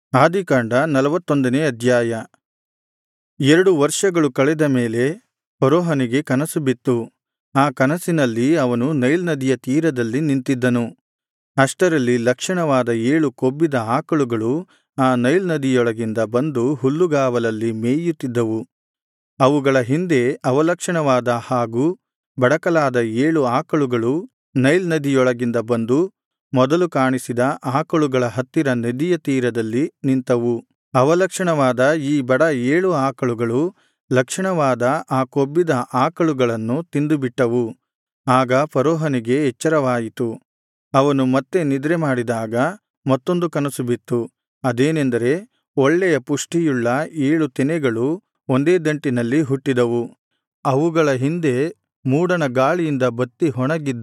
ಆದಿಕಾಂಡ ನಲವತ್ತೊಂದನೇ ಅಧ್ಯಾಯ ಎರಡು ವರ್ಷಗಳು ಕಳೆದ ಮೇಲೆ ಫರೋಹನಿಗೆ ಕನಸು ಬಿತ್ತು ಆ ಕನಸಿನಲ್ಲಿ ಅವನು ನೈಲ್ ನದಿಯ ತೀರದಲ್ಲಿ ನಿಂತಿದ್ದನು ಅಷ್ಟರಲ್ಲಿ ಲಕ್ಷಣವಾದ ಏಳು ಕೊಬ್ಬಿದ ಆಕಳುಗಳು ಆ ನೈಲ್ ನದಿಯೊಳಗಿಂದ ಬಂದು ಹುಲ್ಲುಗಾವಲಲ್ಲಿ ಮೇಯುತ್ತಿದ್ದವು ಅವುಗಳ ಹಿಂದೆ ಅವಲಕ್ಷಣವಾದ ಹಾಗೂ ಬಡಕಲಾದ ಏಳು ಆಕಳುಗಳು ನೈಲ್ ನದಿಯೊಳಗಿಂದ ಬಂದು ಮೊದಲು ಕಾಣಿಸಿದ ಆಕಳುಗಳ ಹತ್ತಿರ ನದಿಯ ತೀರದಲ್ಲಿ ನಿಂತವು ಅವಲಕ್ಷಣವಾದ ಈ ಬಡ ಏಳು ಆಕಳುಗಳು ಲಕ್ಷಣವಾದ ಆ ಕೊಬ್ಬಿದ ಆಕಳುಗಳನ್ನು ತಿಂದುಬಿಟ್ಟವು ಆಗ ಫರೋಹನಿಗೆ ಎಚ್ಚರವಾಯಿತು ಅವನು ಮತ್ತೆ ನಿದ್ರೆಮಾಡಿದಾಗ ಮತ್ತೊಂದು ಕನಸು ಬಿತ್ತು ಅದೇನೆಂದರೆ ಒಳ್ಳೆಯ ಪುಷ್ಟಿಯುಳ್ಳ ಏಳು ತೆನೆಗಳು ಒಂದೇ ದಂಟಿನಲ್ಲಿ ಹುಟ್ಟಿದವು ಅವುಗಳ ಹಿಂದೆ ಮೂಡಣ ಗಾಳಿಯಿಂದ ಬತ್ತಿ ಒಣಗಿದ್ದ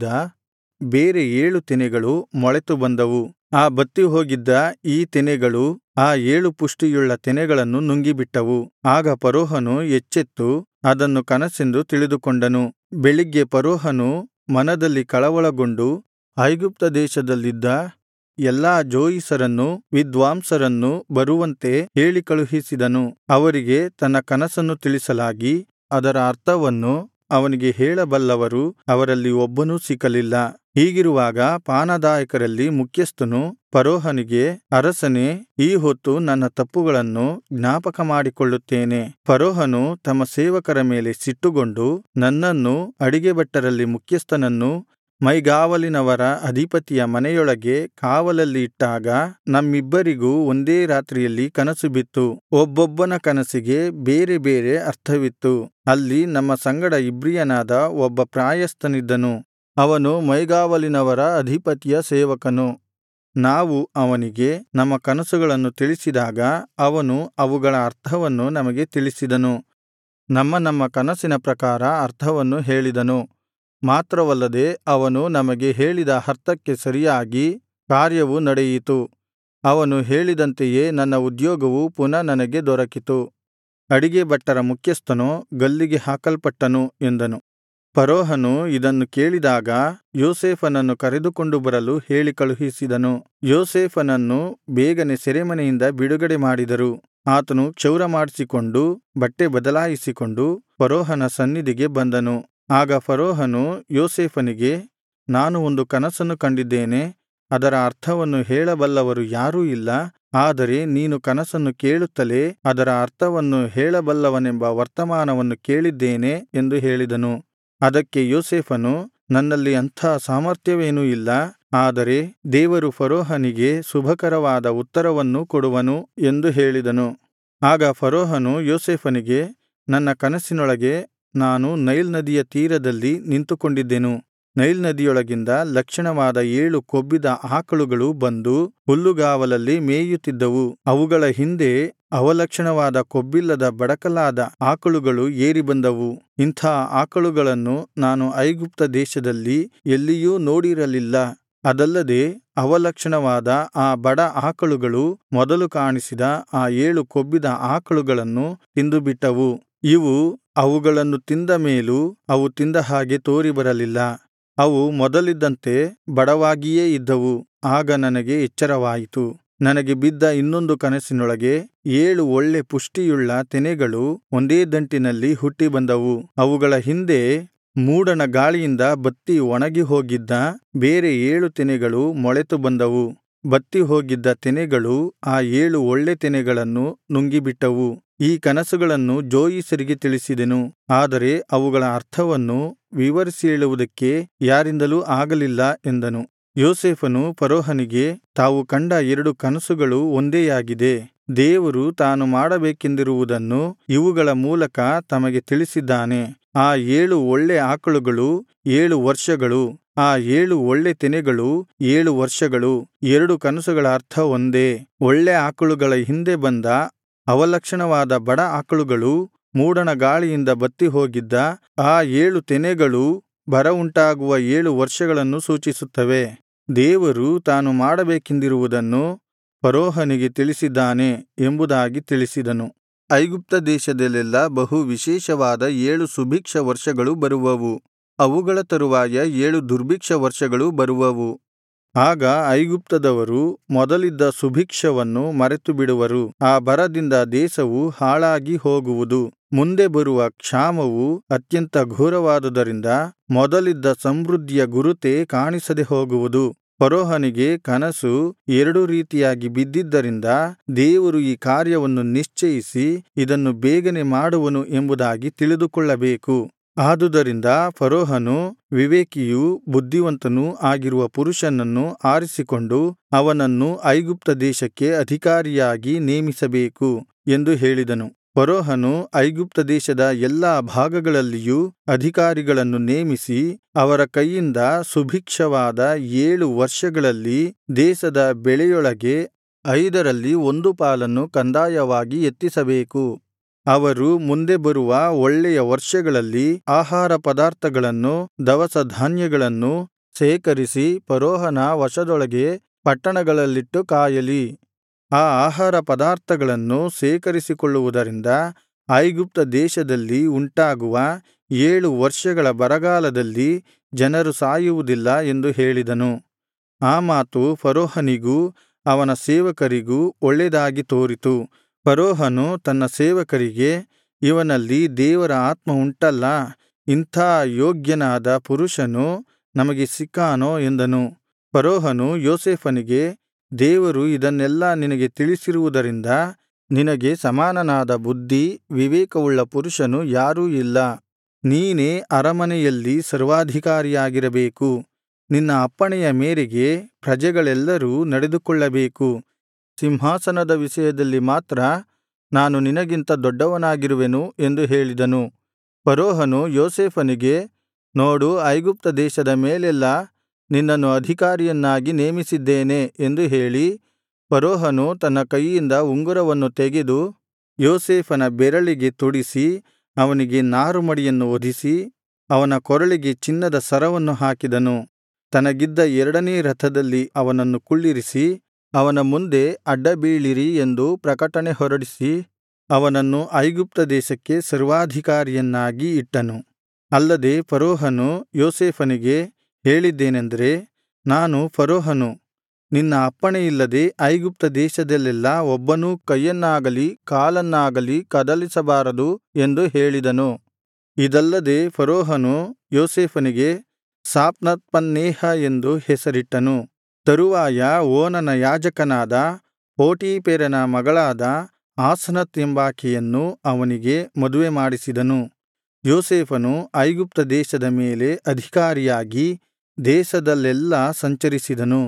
ಬೇರೆ ಏಳು ತೆನೆಗಳು ಮೊಳೆತು ಬಂದವು ಆ ಬತ್ತಿ ಹೋಗಿದ್ದ ಈ ತೆನೆಗಳು ಆ ಏಳು ಪುಷ್ಟಿಯುಳ್ಳ ತೆನೆಗಳನ್ನು ನುಂಗಿಬಿಟ್ಟವು ಆಗ ಫರೋಹನು ಎಚ್ಚೆತ್ತು ಅದನ್ನು ಕನಸೆಂದು ತಿಳಿದುಕೊಂಡನು ಬೆಳಿಗ್ಗೆ ಫರೋಹನು ಮನದಲ್ಲಿ ಕಳವಳಗೊಂಡು ಐಗುಪ್ತ ದೇಶದಲ್ಲಿದ್ದ ಎಲ್ಲಾ ಜೋಯಿಸರನ್ನೂ ವಿದ್ವಾಂಸರನ್ನೂ ಬರುವಂತೆ ಹೇಳಿ ಕಳುಹಿಸಿದನು ಅವರಿಗೆ ತನ್ನ ಕನಸನ್ನು ತಿಳಿಸಲಾಗಿ ಅದರ ಅರ್ಥವನ್ನು ಅವನಿಗೆ ಹೇಳಬಲ್ಲವರು ಅವರಲ್ಲಿ ಒಬ್ಬನೂ ಸಿಕ್ಕಲಿಲ್ಲ ಹೀಗಿರುವಾಗ ಪಾನದಾಯಕರಲ್ಲಿ ಮುಖ್ಯಸ್ಥನು ಫರೋಹನಿಗೆ ಅರಸನೇ ಈ ಹೊತ್ತು ನನ್ನ ತಪ್ಪುಗಳನ್ನು ಜ್ಞಾಪಕ ಮಾಡಿಕೊಳ್ಳುತ್ತೇನೆ ಫರೋಹನು ತಮ್ಮ ಸೇವಕರ ಮೇಲೆ ಸಿಟ್ಟುಗೊಂಡು ನನ್ನನ್ನೂ ಅಡಿಗೆ ಭಟ್ಟರಲ್ಲಿ ಮುಖ್ಯಸ್ಥನನ್ನೂ ಮೈಗಾವಲಿನವರ ಅಧಿಪತಿಯ ಮನೆಯೊಳಗೆ ಕಾವಲಲ್ಲಿ ಇಟ್ಟಾಗ ನಮ್ಮಿಬ್ಬರಿಗೂ ಒಂದೇ ರಾತ್ರಿಯಲ್ಲಿ ಕನಸು ಬಿತ್ತು ಒಬ್ಬೊಬ್ಬನ ಕನಸಿಗೆ ಬೇರೆ ಬೇರೆ ಅರ್ಥವಿತ್ತು ಅಲ್ಲಿ ನಮ್ಮ ಸಂಗಡ ಇಬ್ರಿಯನಾದ ಒಬ್ಬ ಪ್ರಾಯಸ್ಥನಿದ್ದನು ಅವನು ಮೈಗಾವಲಿನವರ ಅಧಿಪತಿಯ ಸೇವಕನು ನಾವು ಅವನಿಗೆ ನಮ್ಮ ಕನಸುಗಳನ್ನು ತಿಳಿಸಿದಾಗ ಅವನು ಅವುಗಳ ಅರ್ಥವನ್ನು ನಮಗೆ ತಿಳಿಸಿದನು ನಮ್ಮ ನಮ್ಮ ಕನಸಿನ ಪ್ರಕಾರ ಅರ್ಥವನ್ನು ಹೇಳಿದನು ಮಾತ್ರವಲ್ಲದೆ ಅವನು ನಮಗೆ ಹೇಳಿದ ಅರ್ಥಕ್ಕೆ ಸರಿಯಾಗಿ ಕಾರ್ಯವು ನಡೆಯಿತು ಅವನು ಹೇಳಿದಂತೆಯೇ ನನ್ನ ಉದ್ಯೋಗವು ಪುನಃ ನನಗೆ ದೊರಕಿತು ಅಡಿಗೆ ಭಟ್ಟರ ಮುಖ್ಯಸ್ಥನು ಗಲ್ಲಿಗೆ ಹಾಕಲ್ಪಟ್ಟನು ಎಂದನು ಫರೋಹನು ಇದನ್ನು ಕೇಳಿದಾಗ ಯೋಸೇಫನನ್ನು ಕರೆದುಕೊಂಡು ಬರಲು ಹೇಳಿ ಕಳುಹಿಸಿದನು ಯೋಸೇಫನನ್ನು ಬೇಗನೆ ಸೆರೆಮನೆಯಿಂದ ಬಿಡುಗಡೆ ಮಾಡಿದರು ಆತನು ಕ್ಷೌರಮಾಡಿಸಿಕೊಂಡು ಬಟ್ಟೆ ಬದಲಾಯಿಸಿಕೊಂಡು ಫರೋಹನ ಸನ್ನಿಧಿಗೆ ಬಂದನು ಆಗ ಫರೋಹನು ಯೋಸೇಫನಿಗೆ ನಾನು ಒಂದು ಕನಸನ್ನು ಕಂಡಿದ್ದೇನೆ ಅದರ ಅರ್ಥವನ್ನು ಹೇಳಬಲ್ಲವರು ಯಾರೂ ಇಲ್ಲ ಆದರೆ ನೀನು ಕನಸನ್ನು ಕೇಳುತ್ತಲೇ ಅದರ ಅರ್ಥವನ್ನು ಹೇಳಬಲ್ಲವನೆಂಬ ವರ್ತಮಾನವನ್ನು ಕೇಳಿದ್ದೇನೆ ಎಂದು ಹೇಳಿದನು ಅದಕ್ಕೆ ಯೋಸೇಫನು ನನ್ನಲ್ಲಿ ಅಂಥ ಸಾಮರ್ಥ್ಯವೇನೂ ಇಲ್ಲ ಆದರೆ ದೇವರು ಫರೋಹನಿಗೆ ಶುಭಕರವಾದ ಉತ್ತರವನ್ನೂ ಕೊಡುವನು ಎಂದು ಹೇಳಿದನು ಆಗ ಫರೋಹನು ಯೋಸೇಫನಿಗೆ ನನ್ನ ಕನಸಿನೊಳಗೆ ನಾನು ನೈಲ್ ನದಿಯ ತೀರದಲ್ಲಿ ನಿಂತುಕೊಂಡಿದ್ದೆನು ನೈಲ್ ನದಿಯೊಳಗಿಂದ ಲಕ್ಷಣವಾದ ಏಳು ಕೊಬ್ಬಿದ ಆಕಳುಗಳು ಬಂದು ಹುಲ್ಲುಗಾವಲಲ್ಲಿ ಮೇಯುತ್ತಿದ್ದವು ಅವುಗಳ ಹಿಂದೆ ಅವಲಕ್ಷಣವಾದ ಕೊಬ್ಬಿಲ್ಲದ ಬಡಕಲಾದ ಆಕಳುಗಳು ಏರಿ ಬಂದವು ಇಂಥ ಆಕಳುಗಳನ್ನು ನಾನು ಐಗುಪ್ತ ದೇಶದಲ್ಲಿ ಎಲ್ಲಿಯೂ ನೋಡಿರಲಿಲ್ಲ ಅದಲ್ಲದೆ ಅವಲಕ್ಷಣವಾದ ಆ ಬಡ ಆಕಳುಗಳು ಮೊದಲು ಕಾಣಿಸಿದ ಆ ಏಳು ಕೊಬ್ಬಿದ ಆಕಳುಗಳನ್ನು ತಿಂದುಬಿಟ್ಟವು ಇವು ಅವುಗಳನ್ನು ತಿಂದ ಮೇಲೂ ಅವು ತಿಂದ ಹಾಗೆ ತೋರಿಬರಲಿಲ್ಲ ಅವು ಮೊದಲಿದ್ದಂತೆ ಬಡವಾಗಿಯೇ ಇದ್ದವು ಆಗ ನನಗೆ ಎಚ್ಚರವಾಯಿತು ನನಗೆ ಬಿದ್ದ ಇನ್ನೊಂದು ಕನಸಿನೊಳಗೆ ಏಳು ಒಳ್ಳೆ ಪುಷ್ಟಿಯುಳ್ಳ ತೆನೆಗಳು ಒಂದೇ ದಂಟಿನಲ್ಲಿ ಹುಟ್ಟಿ ಬಂದವು ಅವುಗಳ ಹಿಂದೆ ಮೂಡಣ ಗಾಳಿಯಿಂದ ಬತ್ತಿ ಒಣಗಿ ಹೋಗಿದ್ದ ಬೇರೆ ಏಳು ತೆನೆಗಳು ಮೊಳೆತು ಬಂದವು ಬತ್ತಿ ಹೋಗಿದ್ದ ತೆನೆಗಳು ಆ ಏಳು ಒಳ್ಳೆ ತೆನೆಗಳನ್ನು ನುಂಗಿಬಿಟ್ಟವು ಈ ಕನಸುಗಳನ್ನು ಜೋಯಿಸರಿಗೆ ತಿಳಿಸಿದೆನು ಆದರೆ ಅವುಗಳ ಅರ್ಥವನ್ನು ವಿವರಿಸಿ ಹೇಳುವುದಕ್ಕೆ ಯಾರಿಂದಲೂ ಆಗಲಿಲ್ಲ ಎಂದನು ಯೋಸೇಫನು ಫರೋಹನಿಗೆ ತಾವು ಕಂಡ ಎರಡು ಕನಸುಗಳು ಒಂದೇಯಾಗಿದೆ ದೇವರು ತಾನು ಮಾಡಬೇಕೆಂದಿರುವುದನ್ನು ಇವುಗಳ ಮೂಲಕ ತಮಗೆ ತಿಳಿಸಿದ್ದಾನೆ ಆ ಏಳು ಒಳ್ಳೆ ಆಕಳುಗಳು ಏಳು ವರ್ಷಗಳು ಆ ಏಳು ಒಳ್ಳೆ ತೆನೆಗಳು ಏಳು ವರ್ಷಗಳು ಎರಡು ಕನಸುಗಳ ಅರ್ಥ ಒಂದೇ ಒಳ್ಳೆ ಆಕಳುಗಳ ಹಿಂದೆ ಬಂದ ಅವಲಕ್ಷಣವಾದ ಬಡ ಆಕಳುಗಳು ಮೂಡಣ ಗಾಳಿಯಿಂದ ಬತ್ತಿ ಹೋಗಿದ್ದ ಆ ಏಳು ತೆನೆಗಳು ಬರ ಉಂಟಾಗುವ ಏಳು ವರ್ಷಗಳನ್ನು ಸೂಚಿಸುತ್ತವೆ ದೇವರು ತಾನು ಮಾಡಬೇಕೆಂದಿರುವುದನ್ನು ಫರೋಹನಿಗೆ ತಿಳಿಸಿದ್ದಾನೆ ಎಂಬುದಾಗಿ ತಿಳಿಸಿದನು ಐಗುಪ್ತ ದೇಶದಲ್ಲೆಲ್ಲಾ ಬಹು ವಿಶೇಷವಾದ ಏಳು ಸುಭಿಕ್ಷ ವರ್ಷಗಳು ಬರುವವು ಅವುಗಳ ತರುವಾಯ ಏಳು ದುರ್ಭಿಕ್ಷ ವರ್ಷಗಳು ಬರುವವು ಆಗ ಐಗುಪ್ತದವರು ಮೊದಲಿದ್ದ ಸುಭಿಕ್ಷವನ್ನು ಮರೆತುಬಿಡುವರು ಆ ಬರದಿಂದ ದೇಶವು ಹಾಳಾಗಿ ಹೋಗುವುದು ಮುಂದೆ ಬರುವ ಕ್ಷಾಮವು ಅತ್ಯಂತ ಘೋರವಾದುದರಿಂದ ಮೊದಲಿದ್ದ ಸಮೃದ್ಧಿಯ ಗುರುತೇ ಕಾಣಿಸದೆ ಹೋಗುವುದು ಫರೋಹನಿಗೆ ಕನಸು ಎರಡು ರೀತಿಯಾಗಿ ಬಿದ್ದಿದ್ದರಿಂದ ದೇವರು ಈ ಕಾರ್ಯವನ್ನು ನಿಶ್ಚಯಿಸಿ ಇದನ್ನು ಬೇಗನೆ ಮಾಡುವನು ಎಂಬುದಾಗಿ ತಿಳಿದುಕೊಳ್ಳಬೇಕು ಆದುದರಿಂದ ಫರೋಹನು ವಿವೇಕಿಯೂ ಬುದ್ಧಿವಂತನೂ ಆಗಿರುವ ಪುರುಷನನ್ನು ಆರಿಸಿಕೊಂಡು ಅವನನ್ನು ಐಗುಪ್ತ ದೇಶಕ್ಕೆ ಅಧಿಕಾರಿಯಾಗಿ ನೇಮಿಸಬೇಕು ಎಂದು ಹೇಳಿದನು ಫರೋಹನು ಐಗುಪ್ತ ದೇಶದ ಎಲ್ಲಾ ಭಾಗಗಳಲ್ಲಿಯೂ ಅಧಿಕಾರಿಗಳನ್ನು ನೇಮಿಸಿ ಅವರ ಕೈಯಿಂದ ಸುಭಿಕ್ಷವಾದ ಏಳು ವರ್ಷಗಳಲ್ಲಿ ದೇಶದ ಬೆಳೆಯೊಳಗೆ ಐದರಲ್ಲಿ ಒಂದು ಪಾಲನ್ನು ಕಂದಾಯವಾಗಿ ಎತ್ತಿಸಬೇಕು ಅವರು ಮುಂದೆ ಬರುವ ಒಳ್ಳೆಯ ವರ್ಷಗಳಲ್ಲಿ ಆಹಾರ ಪದಾರ್ಥಗಳನ್ನು ದವಸ ಧಾನ್ಯಗಳನ್ನು ಶೇಖರಿಸಿ ಫರೋಹನ ವಶದೊಳಗೆ ಪಟ್ಟಣಗಳಲ್ಲಿಟ್ಟು ಕಾಯಲಿ ಆ ಆಹಾರ ಪದಾರ್ಥಗಳನ್ನು ಶೇಖರಿಸಿಕೊಳ್ಳುವುದರಿಂದ ಐಗುಪ್ತ ದೇಶದಲ್ಲಿ ಉಂಟಾಗುವ ಏಳು ವರ್ಷಗಳ ಬರಗಾಲದಲ್ಲಿ ಜನರು ಸಾಯುವುದಿಲ್ಲ ಎಂದು ಹೇಳಿದನು ಆ ಮಾತು ಫರೋಹನಿಗೂ ಅವನ ಸೇವಕರಿಗೂ ಒಳ್ಳೆದಾಗಿ ತೋರಿತು ಫರೋಹನು ತನ್ನ ಸೇವಕರಿಗೆ ಇವನಲ್ಲಿ ದೇವರ ಆತ್ಮ ಉಂಟಲ್ಲಾ ಇಂಥ ಯೋಗ್ಯನಾದ ಪುರುಷನು ನಮಗೆ ಸಿಕ್ಕಾನೋ ಎಂದನು ಫರೋಹನು ಯೋಸೇಫನಿಗೆ ದೇವರು ಇದನ್ನೆಲ್ಲಾ ನಿನಗೆ ತಿಳಿಸಿರುವುದರಿಂದ ನಿನಗೆ ಸಮಾನನಾದ ಬುದ್ಧಿ ವಿವೇಕವುಳ್ಳ ಪುರುಷನು ಯಾರೂ ಇಲ್ಲ ನೀನೇ ಅರಮನೆಯಲ್ಲಿ ಸರ್ವಾಧಿಕಾರಿಯಾಗಿರಬೇಕು ನಿನ್ನ ಅಪ್ಪಣೆಯ ಮೇರೆಗೆ ಪ್ರಜೆಗಳೆಲ್ಲರೂ ನಡೆದುಕೊಳ್ಳಬೇಕು ಸಿಂಹಾಸನದ ವಿಷಯದಲ್ಲಿ ಮಾತ್ರ ನಾನು ನಿನಗಿಂತ ದೊಡ್ಡವನಾಗಿರುವೆನು ಎಂದು ಹೇಳಿದನು ಫರೋಹನು ಯೋಸೇಫನಿಗೆ ನೋಡು ಐಗುಪ್ತ ದೇಶದ ಮೇಲೆಲ್ಲಾ ನಿನ್ನನ್ನು ಅಧಿಕಾರಿಯನ್ನಾಗಿ ನೇಮಿಸಿದ್ದೇನೆ ಎಂದು ಹೇಳಿ ಫರೋಹನು ತನ್ನ ಕೈಯಿಂದ ಉಂಗುರವನ್ನು ತೆಗೆದು ಯೋಸೇಫನ ಬೆರಳಿಗೆ ತೊಡಿಸಿ ಅವನಿಗೆ ನಾರುಮಡಿಯನ್ನು ಹೊದಿಸಿ ಅವನ ಕೊರಳಿಗೆ ಚಿನ್ನದ ಸರವನ್ನು ಹಾಕಿದನು ತನಗಿದ್ದ ಎರಡನೇ ರಥದಲ್ಲಿ ಅವನನ್ನು ಕುಳ್ಳಿರಿಸಿ ಅವನ ಮುಂದೆ ಅಡ್ಡಬೀಳಿರಿ ಎಂದು ಪ್ರಕಟಣೆ ಹೊರಡಿಸಿ ಅವನನ್ನು ಐಗುಪ್ತ ದೇಶಕ್ಕೆ ಸರ್ವಾಧಿಕಾರಿಯನ್ನಾಗಿ ಇಟ್ಟನು ಅಲ್ಲದೆ ಫರೋಹನು ಯೋಸೇಫನಿಗೆ ಹೇಳಿದ್ದೇನೆಂದರೆ ನಾನು ಫರೋಹನು ನಿನ್ನ ಅಪ್ಪಣೆಯಿಲ್ಲದೆ ಐಗುಪ್ತ ದೇಶದಲ್ಲೆಲ್ಲಾ ಒಬ್ಬನೂ ಕೈಯನ್ನಾಗಲಿ ಕಾಲನ್ನಾಗಲಿ ಕದಲಿಸಬಾರದು ಎಂದು ಹೇಳಿದನು ಇದಲ್ಲದೆ ಫರೋಹನು ಯೋಸೇಫನಿಗೆ ಸಾಪ್ನತ್ಪನ್ನೇಹ ಎಂದು ಹೆಸರಿಟ್ಟನು ತರುವಾಯ ಓನನ ಯಾಜಕನಾದ ಪೋಟೀಫೆರನ ಮಗಳಾದ ಆಸನತ್ ಎಂಬಾಕೆಯನ್ನು ಅವನಿಗೆ ಮದುವೆ ಮಾಡಿಸಿದನು ಯೋಸೇಫನು ಐಗುಪ್ತ ದೇಶದ ಮೇಲೆ ಅಧಿಕಾರಿಯಾಗಿ ದೇಶದಲ್ಲೆಲ್ಲಾ ಸಂಚರಿಸಿದನು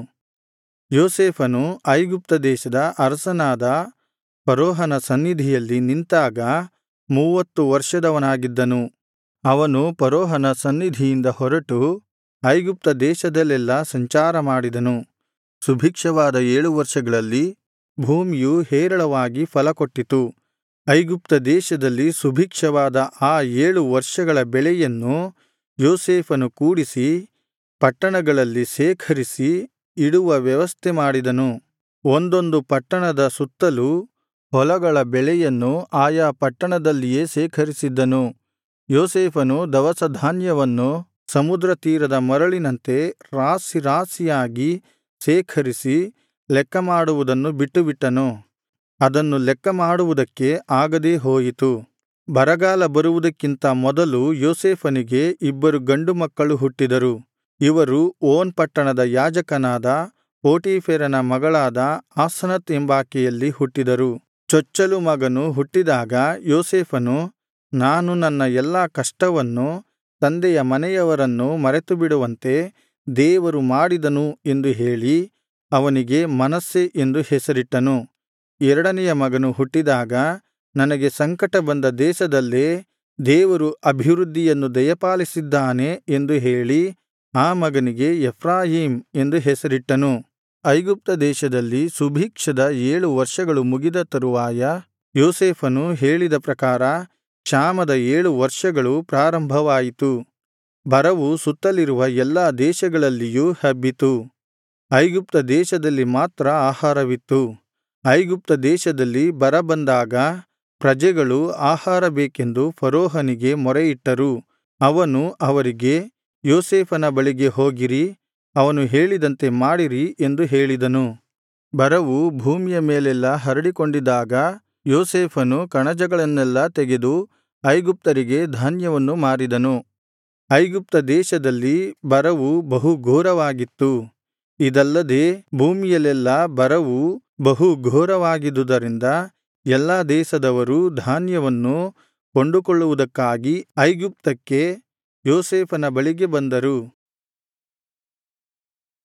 ಯೋಸೇಫನು ಐಗುಪ್ತ ದೇಶದ ಅರಸನಾದ ಫರೋಹನ ಸನ್ನಿಧಿಯಲ್ಲಿ ನಿಂತಾಗ ಮೂವತ್ತು ವರ್ಷದವನಾಗಿದ್ದನು ಅವನು ಫರೋಹನ ಸನ್ನಿಧಿಯಿಂದ ಹೊರಟು ಐಗುಪ್ತ ದೇಶದಲ್ಲೆಲ್ಲಾ ಸಂಚಾರ ಮಾಡಿದನು ಸುಭಿಕ್ಷವಾದ ಏಳು ವರ್ಷಗಳಲ್ಲಿ ಭೂಮಿಯು ಹೇರಳವಾಗಿ ಫಲಕೊಟ್ಟಿತು ಐಗುಪ್ತ ದೇಶದಲ್ಲಿ ಸುಭಿಕ್ಷವಾದ ಆ ಏಳು ವರ್ಷಗಳ ಬೆಳೆಯನ್ನು ಯೋಸೇಫನು ಕೂಡಿಸಿ ಪಟ್ಟಣಗಳಲ್ಲಿ ಶೇಖರಿಸಿ ಇಡುವ ವ್ಯವಸ್ಥೆ ಮಾಡಿದನು ಒಂದೊಂದು ಪಟ್ಟಣದ ಸುತ್ತಲೂ ಹೊಲಗಳ ಬೆಳೆಯನ್ನು ಆಯಾ ಪಟ್ಟಣದಲ್ಲಿಯೇ ಶೇಖರಿಸಿದ್ದನು ಯೋಸೇಫನು ದವಸಧಾನ್ಯವನ್ನು ಸಮುದ್ರ ತೀರದ ಮರಳಿನಂತೆ ರಾಶಿ ರಾಶಿಯಾಗಿ ಶೇಖರಿಸಿ ಲೆಕ್ಕಮಾಡುವುದನ್ನು ಬಿಟ್ಟುಬಿಟ್ಟನು ಅದನ್ನು ಲೆಕ್ಕಮಾಡುವುದಕ್ಕೆ ಆಗದೇ ಹೋಯಿತು ಬರಗಾಲ ಬರುವುದಕ್ಕಿಂತ ಮೊದಲು ಯೋಸೇಫನಿಗೆ ಇಬ್ಬರು ಗಂಡು ಮಕ್ಕಳು ಹುಟ್ಟಿದರು ಇವರು ಓನ್ ಪಟ್ಟಣದ ಯಾಜಕನಾದ ಪೋಟೀಫೆರನ ಮಗಳಾದ ಆಸನತ್ ಎಂಬಾಕೆಯಲ್ಲಿ ಹುಟ್ಟಿದರು ಚೊಚ್ಚಲು ಮಗನು ಹುಟ್ಟಿದಾಗ ಯೋಸೇಫನು ನಾನು ನನ್ನ ಎಲ್ಲಾ ಕಷ್ಟವನ್ನು ತಂದೆಯ ಮನೆಯವರನ್ನು ಮರೆತುಬಿಡುವಂತೆ ದೇವರು ಮಾಡಿದನು ಎಂದು ಹೇಳಿ ಅವನಿಗೆ ಮನಸ್ಸೆ ಎಂದು ಹೆಸರಿಟ್ಟನು ಎರಡನೆಯ ಮಗನು ಹುಟ್ಟಿದಾಗ ನನಗೆ ಸಂಕಟ ಬಂದ ದೇಶದಲ್ಲೇ ದೇವರು ಅಭಿವೃದ್ಧಿಯನ್ನು ದಯಪಾಲಿಸಿದ್ದಾನೆ ಎಂದು ಹೇಳಿ ಆ ಮಗನಿಗೆ ಎಫ್ರಾಯೀಮ್ ಎಂದು ಹೆಸರಿಟ್ಟನು ಐಗುಪ್ತ ದೇಶದಲ್ಲಿ ಸುಭಿಕ್ಷದ ಏಳು ವರ್ಷಗಳು ಮುಗಿದ ತರುವಾಯ ಯೋಸೇಫನು ಹೇಳಿದ ಪ್ರಕಾರ ಕ್ಷಾಮದ ಏಳು ವರ್ಷಗಳು ಪ್ರಾರಂಭವಾಯಿತು ಬರವು ಸುತ್ತಲಿರುವ ಎಲ್ಲಾ ದೇಶಗಳಲ್ಲಿಯೂ ಹಬ್ಬಿತು ಐಗುಪ್ತ ದೇಶದಲ್ಲಿ ಮಾತ್ರ ಆಹಾರವಿತ್ತು ಐಗುಪ್ತ ದೇಶದಲ್ಲಿ ಬರ ಬಂದಾಗ ಪ್ರಜೆಗಳು ಆಹಾರ ಬೇಕೆಂದು ಫರೋಹನಿಗೆ ಮೊರೆಯಿಟ್ಟರು ಅವನು ಅವರಿಗೆ ಯೋಸೇಫನ ಬಳಿಗೆ ಹೋಗಿರಿ ಅವನು ಹೇಳಿದಂತೆ ಮಾಡಿರಿ ಎಂದು ಹೇಳಿದನು ಬರವು ಭೂಮಿಯ ಮೇಲೆಲ್ಲಾ ಹರಡಿಕೊಂಡಿದ್ದಾಗ ಯೋಸೇಫನು ಕಣಜಗಳನ್ನೆಲ್ಲಾ ತೆಗೆದು ಐಗುಪ್ತರಿಗೆ ಧಾನ್ಯವನ್ನು ಮಾರಿದನು ಐಗುಪ್ತ ದೇಶದಲ್ಲಿ ಬರವು ಬಹು ಘೋರವಾಗಿತ್ತು ಇದಲ್ಲದೆ ಭೂಮಿಯಲ್ಲೆಲ್ಲಾ ಬರವು ಬಹು ಘೋರವಾಗಿದ್ದುದರಿಂದ ಎಲ್ಲಾ ದೇಶದವರೂ ಧಾನ್ಯವನ್ನು ಕೊಂಡುಕೊಳ್ಳುವುದಕ್ಕಾಗಿ ಐಗುಪ್ತಕ್ಕೆ ಯೋಸೇಫನ ಬಳಿಗೆ ಬಂದರು